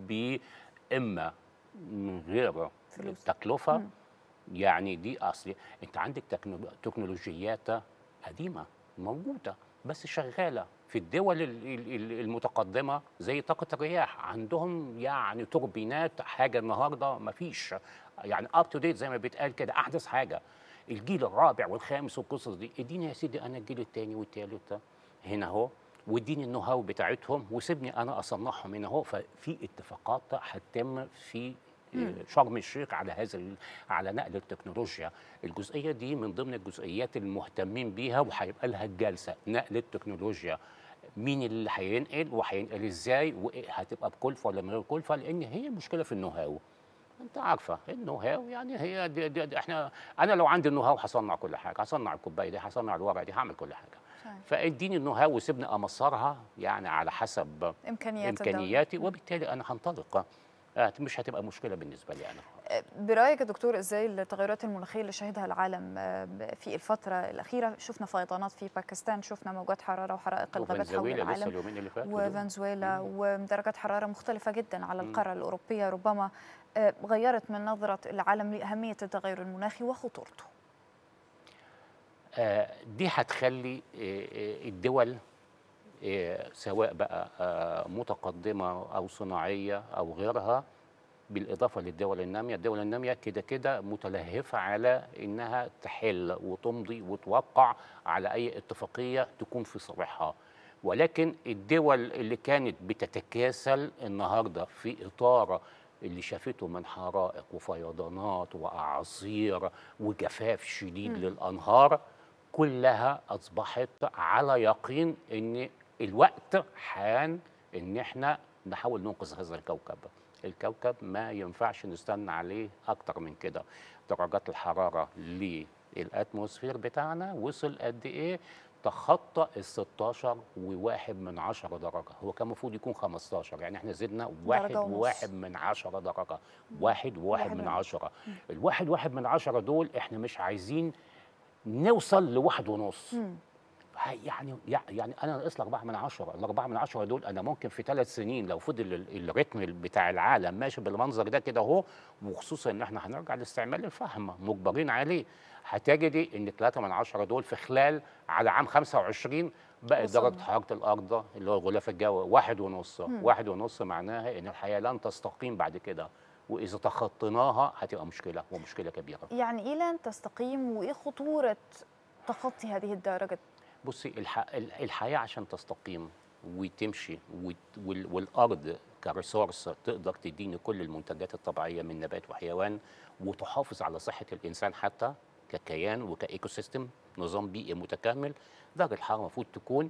باما من غير فلوس. تكلفه مم. يعني دي اصل انت عندك تكنو- تكنولوجيات قديمه موجوده بس شغاله في الدول ال- ال- ال- المتقدمه زي طاقه الرياح عندهم يعني توربينات حاجه النهارده ما فيش يعني اب تو ديت زي ما بيتقال كده احدث حاجه الجيل الرابع والخامس والقصص دي اديني يا سيدي انا الجيل الثاني والثالث هنا اهو واديني النو هاو بتاعتهم وسيبني انا اصنعهم هنا اهو ففي اتفاقات هتتم في شرم الشيخ على هذا ال- على نقل التكنولوجيا الجزئيه دي من ضمن الجزئيات المهتمين بيها وهيبقى لها الجلسه نقل التكنولوجيا مين اللي هينقل وهينقل ازاي وهتبقى بكلفه ولا من غير كلفه لان هي المشكله في النو هاو انت عارفه النو هاو يعني هي دي دي دي احنا انا لو عندي النو هاو هصنع كل حاجه هصنع الكوبايه دي هصنع الورقه دي هعمل كل حاجه صحيح. فاديني النو هاو وسيبني امصرها يعني على حسب إمكانيات الدولة. امكانياتي وبالتالي انا هنطلق آه، مش هتبقى مشكله بالنسبه لي انا برايك يا دكتور ازاي التغيرات المناخيه اللي شهدها العالم آه، في الفتره الاخيره شفنا فيضانات في باكستان شفنا موجات حراره وحرائق الغابات حول وفنزويلا لسه العالم اليومين اللي فاتوا دول. وفنزويلا ودرجات حراره مختلفه جدا على مم. القاره الاوروبيه ربما آه، غيرت من نظره العالم لاهميه التغير المناخي وخطورته آه، دي هتخلي آه، آه، الدول آه، سواء بقى آه، متقدمة أو صناعية أو غيرها بالإضافة للدول النامية الدول النامية كده كده متلهفة على إنها تحل وتمضي وتوقع على أي اتفاقية تكون في صالحها ولكن الدول اللي كانت بتتكاسل النهاردة في إطار اللي شافته من حرائق وفيضانات وأعاصير وجفاف شديد للأنهار كلها أصبحت على يقين إن الوقت حان إن إحنا نحاول ننقذ هذا الكوكب الكوكب ما ينفعش نستنى عليه أكتر من كده درجات الحرارة للأتموسفير بتاعنا وصل قد إيه تخطى ال 16 وواحد من عشرة درجة هو كان المفروض يكون 15 يعني احنا زدنا واحد درجة ونص. وواحد من عشرة درجة واحد وواحد واحد من من عشرة الواحد واحد من عشرة دول احنا مش عايزين نوصل لواحد ونص مم. هاي يعني يعني انا ناقص لي 4 من 10 ال 4 من 10 دول انا ممكن في ثلاث سنين لو فضل ال- الريتم بتاع العالم ماشي بالمنظر ده كده اهو وخصوصا ان احنا هنرجع لاستعمال الفحم مجبرين عليه هتجدي ان 3 من 10 دول في خلال على عام 25 بقت وصلنا. درجه حراره الارض اللي هو الغلاف الجوي واحد ونص واحد ونص معناها ان الحياه لن تستقيم بعد كده واذا تخطيناها هتبقى مشكله ومشكله كبيره يعني إيه لن تستقيم وإيه خطورة تخطي هذه الدرجة بصي الح... ال- الحياه عشان تستقيم وتمشي وت... وال... والارض كريسورس تقدر تديني كل المنتجات الطبيعيه من نبات وحيوان وتحافظ على صحه الانسان حتى ككيان وكايكو سيستم نظام بيئي متكامل درجه الحراره المفروض تكون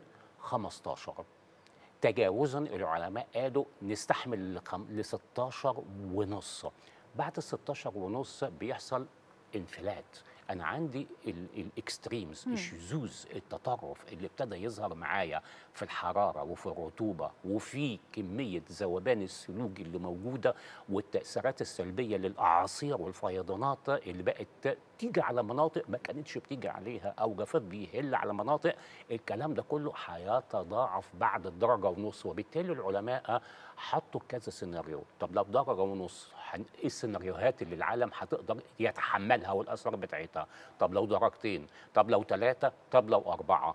15 تجاوزا العلماء قالوا نستحمل لخم- ل 16 ونص بعد ال 16 ونص بيحصل انفلات انا عندي الاكستريمز الشذوذ التطرف اللي ابتدى يظهر معايا في الحراره وفي الرطوبه وفي كميه ذوبان الثلوج اللي موجوده والتاثيرات السلبيه للاعاصير والفيضانات اللي بقت تيجي على مناطق ما كانتش بتيجي عليها او جفاف بيهل على مناطق الكلام ده كله هيتضاعف بعد الدرجه ونص وبالتالي العلماء حطوا كذا سيناريو طب لو درجه ونص هن- ايه السيناريوهات اللي العالم هتقدر يتحملها والاثار بتاعتها طب لو درجتين طب لو ثلاثه طب لو اربعه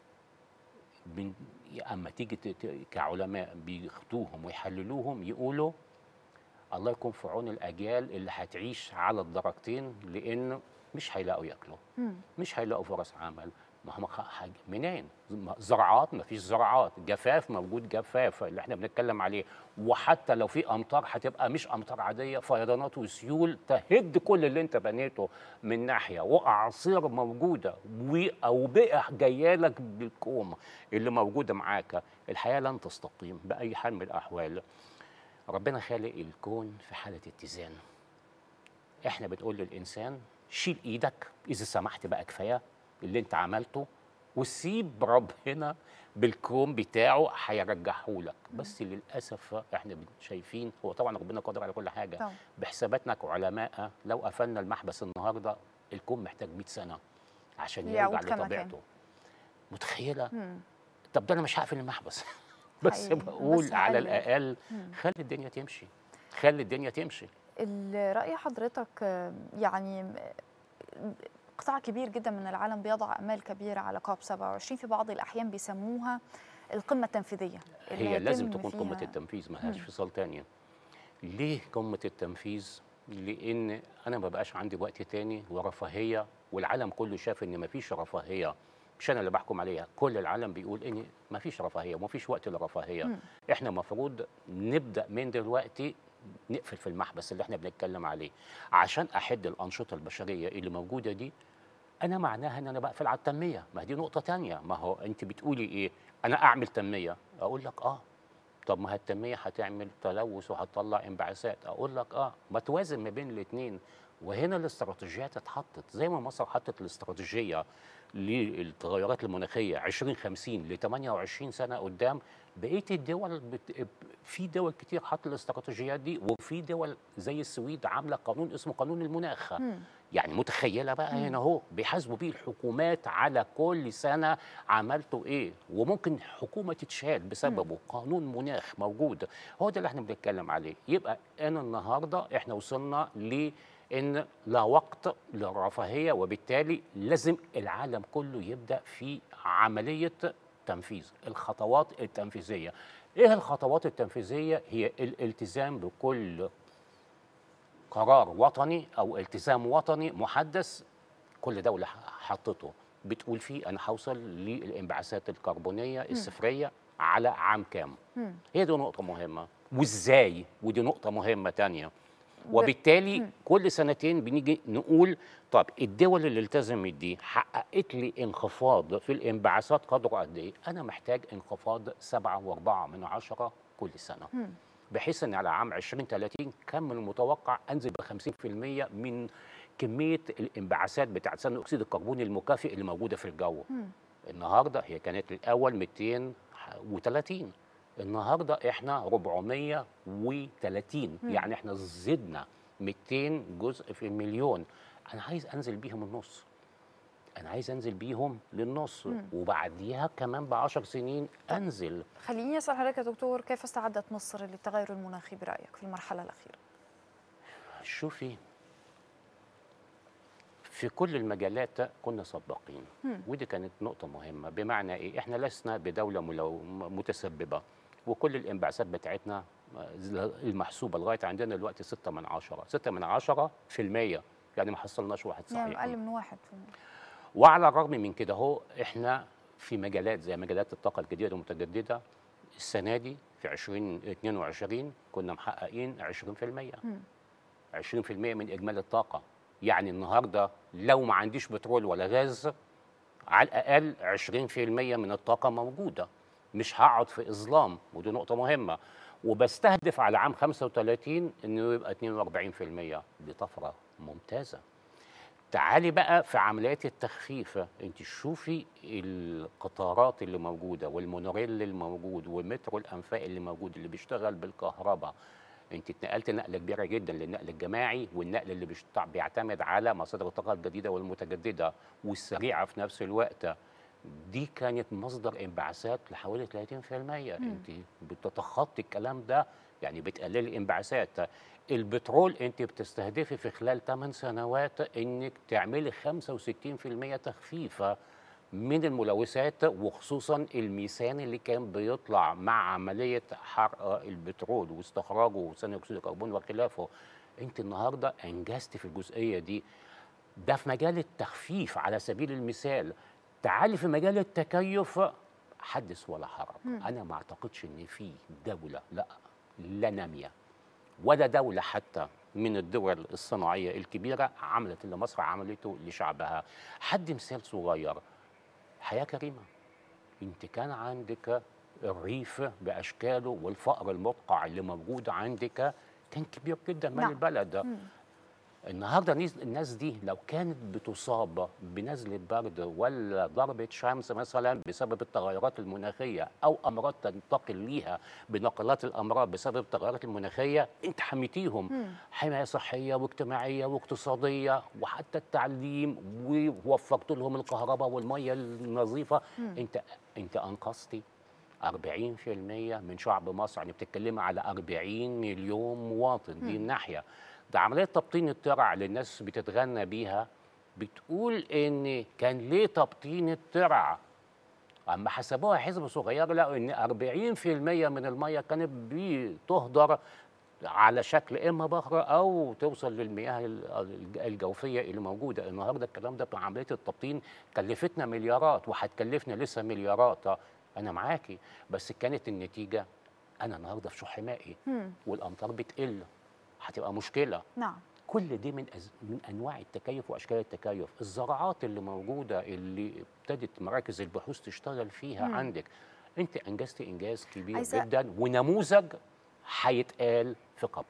من اما تيجي ت- ت- كعلماء بياخدوهم ويحللوهم يقولوا الله يكون في عون الاجيال اللي هتعيش على الدرجتين لان مش هيلاقوا ياكلوا مش هيلاقوا فرص عمل ما هم خ- حاجة منين؟ م- زراعات ما فيش زراعات، جفاف موجود جفاف اللي احنا بنتكلم عليه، وحتى لو في امطار هتبقى مش امطار عاديه فيضانات وسيول تهد كل اللي انت بنيته من ناحيه، واعاصير موجوده واوبئه جايه لك بالكوم اللي موجوده معاك، الحياه لن تستقيم باي حال من الاحوال. ربنا خالق الكون في حاله اتزان. احنا بنقول للانسان شيل ايدك اذا سمحت بقى كفايه اللي انت عملته وسيب ربنا بالكون بتاعه هيرجعه لك بس للاسف احنا بن- شايفين هو طبعا ربنا قادر على كل حاجه طبعا. بحساباتنا كعلماء لو قفلنا المحبس النهارده الكون محتاج 100 سنه عشان يعود يرجع كما كان. لطبيعته متخيله مم. طب ده انا مش هقفل المحبس بس حقيقي. بقول بس على هقلل. الاقل خلي الدنيا تمشي خلي الدنيا تمشي ال- رأي حضرتك آه، يعني م- قطاع كبير جدا من العالم بيضع امال كبيره على كوب 27 في بعض الاحيان بيسموها القمه التنفيذيه اللي هي لازم هيتم تكون قمه فيها- التنفيذ ما لهاش فصال تانية ليه قمه التنفيذ لان انا ما بقاش عندي وقت تاني ورفاهيه والعالم كله شاف ان ما فيش رفاهيه مش انا اللي بحكم عليها كل العالم بيقول ان ما فيش رفاهيه وما فيش وقت للرفاهيه احنا المفروض نبدا من دلوقتي نقفل في المحبس اللي احنا بنتكلم عليه عشان احد الانشطه البشريه اللي موجوده دي انا معناها ان انا بقفل على التنميه ما دي نقطه تانية ما هو انت بتقولي ايه انا اعمل تنميه اقول لك اه طب ما هي التنميه هتعمل تلوث وهتطلع انبعاثات اقول لك اه ما توازن ما بين الاثنين وهنا الاستراتيجيات اتحطت زي ما مصر حطت الاستراتيجيه للتغيرات المناخيه 2050 ل 28 سنه قدام بقيه الدول بت... في دول كتير حط الاستراتيجيات دي وفي دول زي السويد عامله قانون اسمه قانون المناخ يعني متخيله بقى هنا اهو بيحاسبوا بيه الحكومات على كل سنه عملتوا ايه وممكن حكومه تتشال بسببه قانون مناخ موجود هو ده اللي احنا بنتكلم عليه يبقى انا النهارده احنا وصلنا ل ان لا وقت للرفاهيه وبالتالي لازم العالم كله يبدا في عمليه تنفيذ الخطوات التنفيذيه ايه الخطوات التنفيذيه هي الالتزام بكل قرار وطني او التزام وطني محدث كل دوله حطته بتقول فيه انا هوصل للانبعاثات الكربونيه الصفريه على عام كام مم. هي دي نقطه مهمه وازاي ودي نقطه مهمه تانية وبالتالي كل سنتين بنيجي نقول طب الدول اللي التزمت دي حققت لي انخفاض في الانبعاثات قدره قد ايه؟ انا محتاج انخفاض 7.4 من عشرة كل سنه مم. بحيث ان على عام 2030 كان من المتوقع انزل ب 50% من كميه الانبعاثات بتاعت ثاني اكسيد الكربون المكافئ اللي موجوده في الجو. مم. النهارده هي كانت الاول 230 النهارده احنا 430 يعني احنا زدنا 200 جزء في المليون انا عايز انزل بيهم النص انا عايز انزل بيهم للنص وبعديها كمان ب 10 سنين انزل خليني اسال حضرتك يا دكتور كيف استعدت مصر للتغير المناخي برايك في المرحله الاخيره؟ شوفي في كل المجالات كنا سباقين مم. ودي كانت نقطة مهمة بمعنى إيه؟ إحنا لسنا بدولة ملو- متسببة وكل الانبعاثات بتاعتنا المحسوبة لغاية عندنا دلوقتي 6 من عشرة 6 من عشرة في المية يعني ما حصلناش واحد يعني صحيح اقل من واحد في المية. وعلى الرغم من كده هو احنا في مجالات زي مجالات الطاقه الجديده المتجدده السنه دي في 2022 كنا محققين 20% مم. 20% من اجمالي الطاقه يعني النهارده لو ما عنديش بترول ولا غاز على الاقل 20% من الطاقه موجوده مش هقعد في اظلام ودي نقطه مهمه وبستهدف على عام 35 انه يبقى 42% دي طفره ممتازه تعالي بقى في عمليات التخفيف انت شوفي القطارات اللي موجوده والمونوريل الموجود ومترو الانفاق اللي موجود اللي بيشتغل بالكهرباء انت اتنقلت نقله كبيره جدا للنقل الجماعي والنقل اللي بيشت- بيعتمد على مصادر الطاقه الجديده والمتجدده والسريعه في نفس الوقت دي كانت مصدر انبعاثات لحوالي 30% انت بتتخطي الكلام ده يعني بتقللي الانبعاثات البترول انت بتستهدفي في خلال 8 سنوات انك تعملي 65% تخفيف من الملوثات وخصوصا الميثان اللي كان بيطلع مع عمليه حرق البترول واستخراجه ثاني اكسيد الكربون وخلافه انت النهارده انجزتي في الجزئيه دي ده في مجال التخفيف على سبيل المثال تعالي في مجال التكيف حدث ولا حرج انا ما اعتقدش ان في دوله لا لا ناميه ولا دوله حتى من الدول الصناعيه الكبيره عملت اللي مصر عملته لشعبها حد مثال صغير حياه كريمه انت كان عندك الريف باشكاله والفقر المدقع اللي موجود عندك كان كبير جدا مال نعم. البلد مم. النهارده نيز- الناس دي لو كانت بتصاب بنزله برد ولا ضربه شمس مثلا بسبب التغيرات المناخيه او امراض تنتقل ليها بنقلات الامراض بسبب التغيرات المناخيه انت حميتيهم مم. حمايه صحيه واجتماعيه واقتصاديه وحتى التعليم ووفرت لهم الكهرباء والميه النظيفه انت انت انقذتي 40% من شعب مصر يعني بتتكلمي على 40 مليون مواطن دي الناحيه ده عمليه تبطين الترع اللي الناس بتتغنى بيها بتقول ان كان ليه تبطين الترع اما حسبوها حسبه صغيره لقوا ان 40% من الميه كانت بتهدر على شكل اما بحر او توصل للمياه ال- الجوفيه اللي موجوده النهارده الكلام ده بتاع عمليه التبطين كلفتنا مليارات وهتكلفنا لسه مليارات انا معاكي بس كانت النتيجه انا النهارده في شح مائي مم. والامطار بتقل هتبقى مشكله نعم كل دي من أز... من انواع التكيف واشكال التكيف الزراعات اللي موجوده اللي ابتدت مراكز البحوث تشتغل فيها مم. عندك انت انجزتي انجاز كبير عايزة- جدا ونموذج هيتقال في قب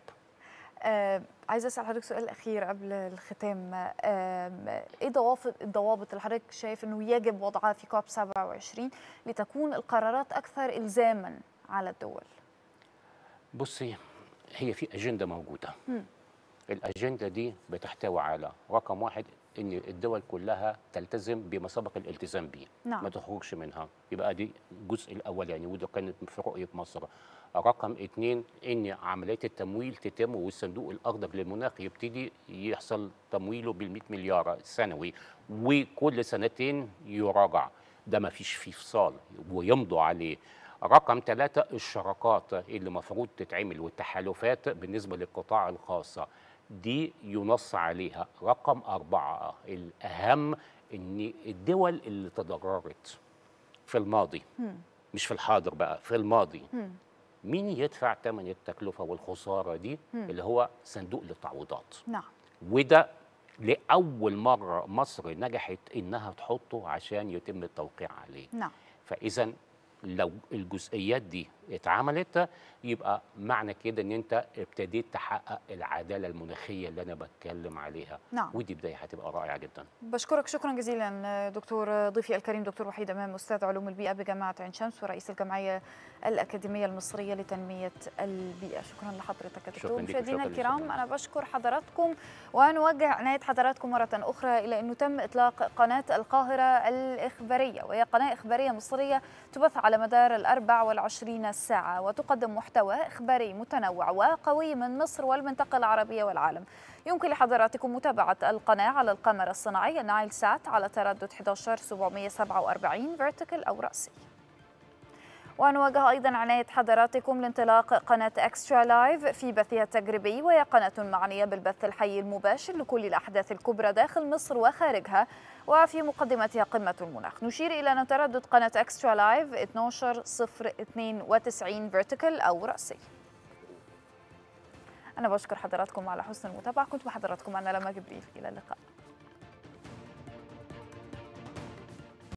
آه عايزه اسال حضرتك سؤال اخير قبل الختام آه ايه ضوابط الضوابط اللي حضرتك شايف انه يجب وضعها في كوب 27 لتكون القرارات اكثر الزاما على الدول بصي هي في اجنده موجوده مم. الاجنده دي بتحتوي على رقم واحد ان الدول كلها تلتزم بما سبق الالتزام به نعم. ما تخرجش منها يبقى دي الجزء الاولاني وده كانت في رؤيه مصر رقم اثنين ان عمليه التمويل تتم والصندوق الاخضر للمناخ يبتدي يحصل تمويله بال مليار سنوي وكل سنتين يراجع ده ما فيش فيه فصال ويمضوا عليه رقم ثلاثة الشراكات اللي المفروض تتعمل والتحالفات بالنسبة للقطاع الخاص دي ينص عليها رقم أربعة الأهم إن الدول اللي تضررت في الماضي مش في الحاضر بقى في الماضي مين يدفع ثمن التكلفة والخسارة دي اللي هو صندوق للتعويضات نعم وده لأول مرة مصر نجحت إنها تحطه عشان يتم التوقيع عليه نعم فاذا لو الجزئيات دي اتعملت يبقى معنى كده ان انت ابتديت تحقق العداله المناخيه اللي انا بتكلم عليها نعم. ودي بدايه هتبقى رائعه جدا بشكرك شكرا جزيلا دكتور ضيفي الكريم دكتور وحيد امام استاذ علوم البيئه بجامعه عين شمس ورئيس الجمعيه الاكاديميه المصريه لتنميه البيئه شكرا لحضرتك يا دكتور شكراً ليك مشاهدينا وشكراً الكرام للسلام. انا بشكر حضراتكم ونوجه عنايه حضراتكم مره اخرى الى انه تم اطلاق قناه القاهره الاخباريه وهي قناه اخباريه مصريه تبث على مدار الأربع والعشرين ساعة وتقدم محتوى إخباري متنوع وقوي من مصر والمنطقة العربية والعالم يمكن لحضراتكم متابعة القناة على القمر الصناعي النايل سات على تردد 11747 فيرتيكال أو رأسي ونوجه أيضا عناية حضراتكم لانطلاق قناة أكسترا لايف في بثها التجريبي وهي قناة معنية بالبث الحي المباشر لكل الأحداث الكبرى داخل مصر وخارجها وفي مقدمتها قمة المناخ نشير إلى أن تردد قناة أكسترا لايف 12092 فيرتيكال أو رأسي أنا بشكر حضراتكم على حسن المتابعة كنت مع حضراتكم أنا لما جبريل إلى اللقاء